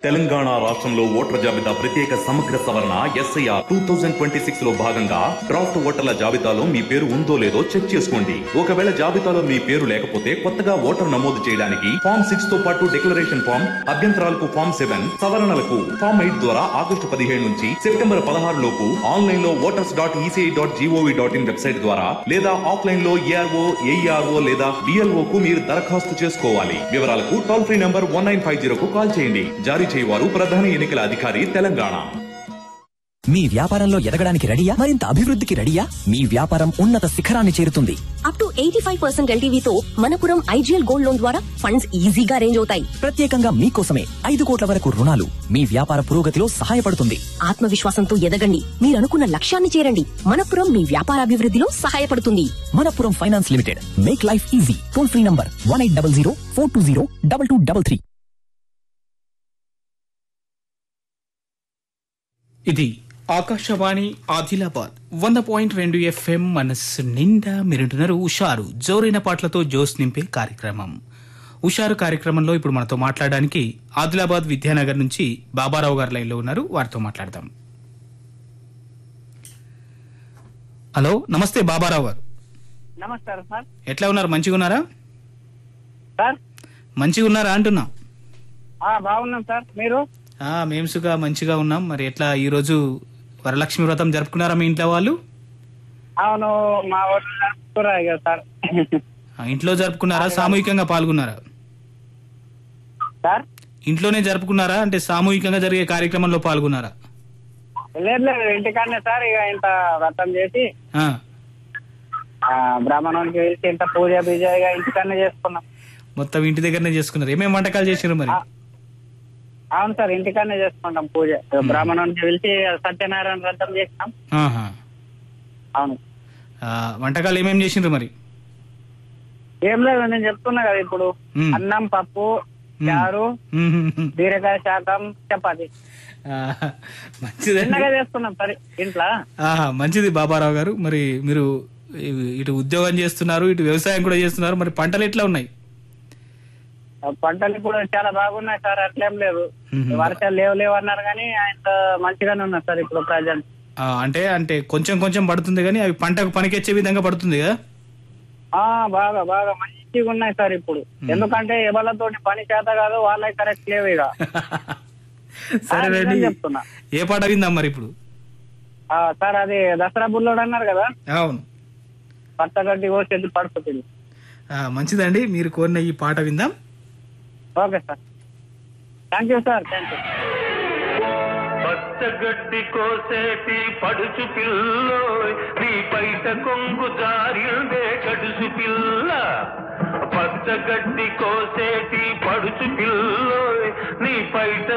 తెలంగాణ రాష్ట్రంలో ఓటర్ల జాబితా ప్రత్యేక సమగ్ర సవరణ SIR two thousand twenty six లో భాగంగా డ్రాఫ్ట్ ఓటర్ల జాబితాలో మీ పేరు ఉందో లేదో చెక్ చేసుకోండి ఒకవేళ జాబితాలో మీ పేరు లేకపోతే కొత్తగా ఓటర్ నమోదు చేయడానికి ఫామ్ సిక్స్ తో పాటు డిక్లరేషన్ ఫామ్ అభ్యంతరాలకు ఫామ్ సెవెన్ సవరణలకు ఫామ్ ఎయిట్ ద్వారా ఆగస్టు పదిహేడు నుంచి సెప్టెంబర్ పదహారు లోపు ఆన్లైన్ లో voters dot ECI dot GOV dot in website ద్వారా లేదా ఆఫ్లైన్ లో ఏఆర్ఓ ఏఈఆర్ఓ లేదా బిఎల్ఓ కు మీరు దరఖాస్తు చేసుకోవాలి వివరాలకు toll free number one nine five zero కు కాల్ చేయండి జారీ చేయవారు ప్రధాన ఎన్నికల అధికారి తెలంగాణ మీ వ్యాపారంలో ఎదగడానికి రెడీయా మరింత అభివృద్ధికి రెడీయా మీ వ్యాపారం ఉన్నత శిఖరాన్ని చేరుతుంది up to eighty five percent ఎల్టీవీతో మనపురం ఐజీఎల్ గోల్డ్ లోన్ ద్వారా ఫండ్స్ ఈజీగా అరేంజ్ అవుతాయి ప్రత్యేకంగా మీకోసమే ఐదు కోట్ల వరకు రుణాలు మీ వ్యాపార పురోగతిలో సహాయపడుతుంది ఆత్మవిశ్వాసంతో ఎదగండి మీరు అనుకున్న లక్ష్యాన్ని చేరండి మనపురం మీ వ్యాపారాభివృద్ధిలో సహాయపడుతుంది Manappuram finance limited make life easy toll free number one eight double zero four two zero double two double three ఇది ఆకాశవాణి ఆదిలాబాద్ వంద పాయింట్ రెండు ఎఫ్ఎం మనస్సు నిండా మీరుంటున్నారు ఉషారు జోరైన పాటలతో జోస్ నింపే కార్యక్రమం ఉషారు కార్యక్రమంలో ఇప్పుడు మనతో మాట్లాడడానికి ఆదిలాబాద్ విద్యానగర్ నుంచి బాబారావు గారు లైన్లో ఉన్నారు వారితో మాట్లాడదాం హలో నమస్తే బాబారావు గారు నమస్కారం సార్ ఎట్లా ఉన్నారు మంచిగా ఉన్నారా సార్ మంచిగా ఉన్నారా అంటున్నా ఆ, బాగున్నాం సార్ మీరు ఆ, మేము సుగా మంచిగా ఉన్నాం మరి ఎట్లా ఈరోజు వరలక్ష్మి వ్రతం జరుపుకున్నారా మీ ఇంట్లో వాళ్ళు అవును మా ఊళ్ళో జరుపుకున్నారు కదా సార్ ఆ, ఇంట్లో జరుపుకున్నారా సామూహికంగా పాల్గొన్నారా సార్ ఇంట్లోనే జరుపుకున్నారా అంటే సామూహికంగా జరిగే కార్యక్రమంలో పాల్గొన్నారా లేదు లేదు ఇంటికాడనే సార్ ఇక ఇంత వ్రతం చేసి ఆ, ఆ, బ్రాహ్మణునికి పిలిచి ఇంత పూజ బీజ ఇక ఇంటికాడనే చేసుకున్నాం మొత్తం ఇంటి దగ్గరనే చేసుకున్నారు ఏమేమి వంటకాలు చేసారు మరి అవును సార్ ఇంటికాడనే చేసుకుంటాం పూజ బ్రాహ్మణునికి పిలిచి సత్యనారాయణ వ్రతం చేసినాం ఆహా. అవును ఆ, వంటకాలు ఏమేమి చేసిండ్రు మరి ఏం లేదు నేను చెప్తున్నా కదా ఇప్పుడు మ్మ్. అన్నం పప్పు చారు మ్మ్. బీరకాయ శాకం చపాతి ఆ, మంచిదండి చిన్నగా చేసుకున్నాం సరే ఇంట్లో ఆహా, మంచిది బాబారావు గారు మరి మీరు ఇ- ఇటు ఉద్యోగం చేస్తున్నారు ఇటు వ్యవసాయం కూడా చేస్తున్నారు మరి పంటలు ఎట్లా ఉన్నాయి ఆ పంటలు ఇప్పుడు చాలా బాగున్నాయి సార్ అట్లేం లేదు మ్మ్. వర్షాలు లేవు లేవు అన్నారు కానీ ఆయన మంచిగానే ఉన్నారు సార్ ఇప్పుడు ప్రజెంట్ ఆ, అంటే అంటే కొంచెం కొంచెం పడుతుంది కానీ అవి పంటకు పనికొచ్చే విధంగా పడుతుంది కదా ఆ బాగా బాగా మంచిగా ఉన్నాయి సార్ ఇప్పుడు ఎందుకంటే ఎవరితో పని చేత కాదు వాళ్ళకి కరెక్ట్ లేవు ఇక సరేనండి నిజం చెప్తున్నా. ఏ పాట విందాం మరి ఇప్పుడు ఆ, సార్ అది దసరా బుల్లోడు అన్నారు కదా అవును పచ్చగడ్డి కోసేది పడుతుంది ఆ, మంచిదండి మీరు కోరిన ఈ పాట విందాం okay sir thank you sir thank you పచ్చగడ్డి కోసేటి పడుచు పిల్లోయ్ నీ బయట కొంగు జారిందే కడుసు పిల్ల పచ్చగడ్డి కోసేటి పడుచు పిల్లోయ్ నీ బయట